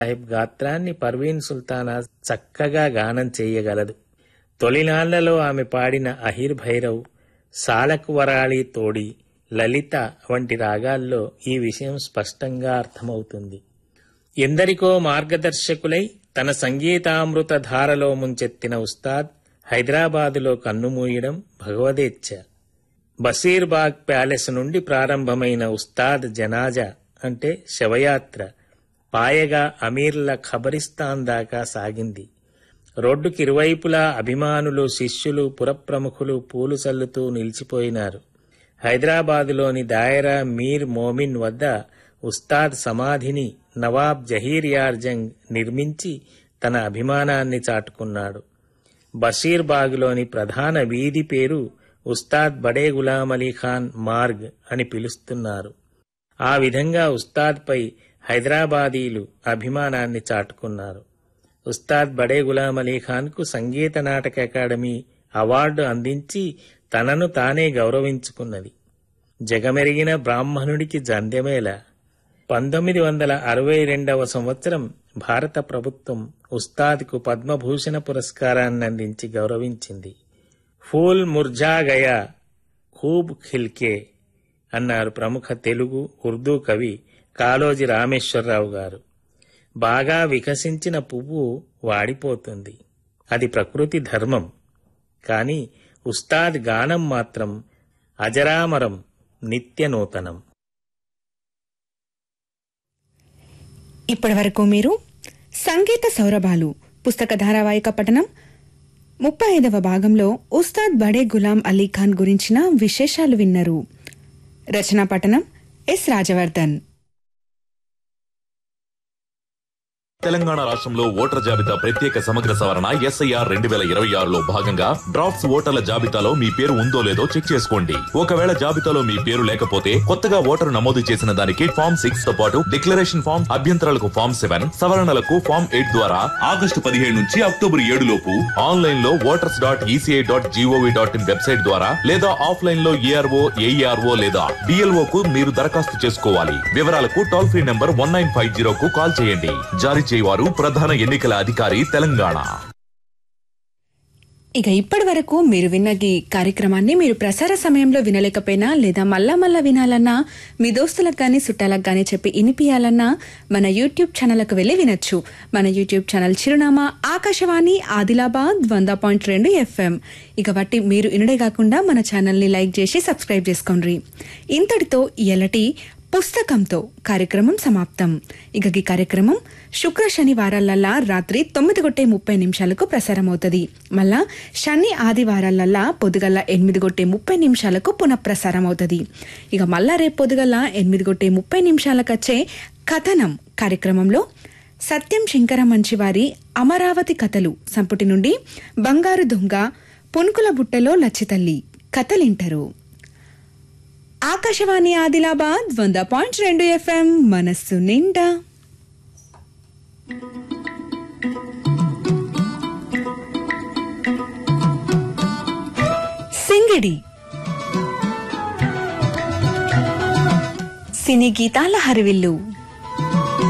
సాహెబ్ గాత్రాన్ని పర్వీన్ సుల్తానా చక్కగా గానం చేయగలదు తొలినాళ్లలో ఆమె పాడిన అహిర్ భైరవ్ సాలకు వరాళి తోడి లలిత వంటి రాగాల్లో ఈ విషయం స్పష్టంగా అర్థమవుతుంది ఎందరికో మార్గదర్శకులై తన సంగీతామృత ధారలో ముంచెత్తిన ఉస్తాద్ హైదరాబాదులో కన్నుమూయడం భగవదేచ్ఛ బషీర్బాగ్ ప్యాలెస్ నుండి ప్రారంభమైన ఉస్తాద్ జనాజా అంటే శవయాత్ర పాయగా అమీర్ల ఖబరిస్తాన్ దాకా సాగింది రోడ్డుకి ఇరువైపులా అభిమానులు శిష్యులు పురప్రముఖులు పూలు చల్లుతూ నిలిచిపోయినారు హైదరాబాదులోని దాయరా మీర్ మోమిన్ వద్ద ఉస్తాద్ సమాధిని నవాబ్ జహీర్ యార్జంగ్ నిర్మించి తన అభిమానాన్ని చాటుకున్నాడు బషీర్బాగ్లోని ప్రధాన వీధి పేరు ఉస్తాద్ బడే గులాం అలీ ఖాన్ మార్గ్ అని పిలుస్తున్నారు ఆ విధంగా ఉస్తాద్పై హైదరాబాదీలు అభిమానాన్ని చాటుకున్నారు ఉస్తాద్ బడే గులాం అలీ ఖాన్కు సంగీత నాటక అకాడమీ అవార్డు అందించి తనను తానే గౌరవించుకున్నది జగమెరిగిన బ్రాహ్మణుడికి జంధ్యమేళ పంతొమ్మిది వందల అరవై రెండవ సంవత్సరం భారత ప్రభుత్వం ఉస్తాద్కు పద్మభూషణ పురస్కారాన్ని అందించి గౌరవించింది ఫూల్ ముర్జా గయా ఖూబ్ ఖిల్కే అన్నారు ప్రముఖ తెలుగు ఉర్దూ కవి కాళోజీ రామేశ్వరరావు గారు బాగా వికసించిన పువ్వు వాడిపోతుంది అది ప్రకృతి ధర్మం కాని ఉస్తాద్ గానం మాత్రం అజరామరం నిత్యనూతనం ఇప్పటి వరకు మీరు సంగీత సౌరభాలు పుస్తక ధారావాహిక పఠనం ముప్పై ఐదవ భాగంలో ఉస్తాద్ బడే గులాం అలీ ఖాన్ గురించిన విశేషాలు విన్నారు రచనా పఠనం ఎస్ రాజవర్ధన్ తెలంగాణ రాష్ట్రంలో ఓటర్ జాబితా ప్రత్యేక సమగ్ర సవరణ ఎస్ఐఆర్ రెండు వేల ఇరవై ఆరులో భాగంగా డ్రాఫ్ట్స్ ఓటర్ల జాబితాలో మీ పేరు ఉందో లేదో చెక్ చేసుకోండి ఒకవేళ జాబితాలో మీ పేరు లేకపోతే కొత్తగా ఓటరు నమోదు చేసిన దానికి ఫామ్ సిక్స్ తో పాటు డిక్లరేషన్ ఫామ్ అభ్యంతరాలకు ఫామ్ సెవెన్ సవరణలకు ఫామ్ ఎయిట్ ద్వారా ఆగస్టు పదిహేడు నుంచి అక్టోబర్ ఏడు లోపు ఆన్లైన్ లో voters dot ECI dot gov dot in website ద్వారా లేదా ఆఫ్లైన్ లో ఏఆర్ఓ ఏఈఆర్ఓ లేదా డిఎల్ఓ కు మీరు దరఖాస్తు చేసుకోవాలి వివరాలకు toll free number one nine five zero కు కాల్ చేయండి జారీ చేయవారు ప్రధాన ఎన్నికల అధికారి తెలంగాణ ఇక ఇప్పటి వరకు మీరు విన్న ఈ కార్యక్రమాన్ని మీరు ప్రసార సమయంలో వినలేకపోయినా లేదా మళ్ళా మళ్ళా వినాలన్నా మీ దోస్తులకు గానీ చుట్టాలకు గానీ చెప్పి ఇనిపియాలన్నా మన యూట్యూబ్ ఛానల్కు వెళ్ళి వినొచ్చు మన యూట్యూబ్ ఛానల్ చిరునామా ఆకాశవాణి ఆదిలాబాద్ వంద పాయింట్ రెండు ఎఫ్ఎం ఇక బట్టి మీరు ఇనుడే కాకుండా మన ఛానల్ని లైక్ చేసి సబ్స్క్రైబ్ చేసుకోండి ఇంతటితో ఎలటి పుస్తకంతో కార్యక్రమం సమాప్తం ఇక ఈ కార్యక్రమం శుక్ర శనివారాలల్లా రాత్రి తొమ్మిది గొట్టే ముప్పై నిమిషాలకు ప్రసారమవుతుంది మళ్ళా శని ఆదివారాలల్లా పొద్దుగల్లా ఎనిమిది గొట్టే ముప్పై నిమిషాలకు పునఃప్రసారం అవుతుంది ఇక మళ్ళా రేపు పొద్దుగల్లా ఎనిమిది గొట్టే ముప్పై నిమిషాలకు వచ్చే కథనం కార్యక్రమంలో సత్యం శంకర మంచివారి అమరావతి కథలు సంపుటి నుండి బంగారు దొంగ పునుకుల బుట్టలో లచ్చితల్లి కథలింటారు ఆకాశవాణి ఆదిలాబాద్ వంద పాయింట్ రెండు ఎఫ్ఎం మనస్సు నిండా సింగిడి సినీ గీతాల హరివిల్లు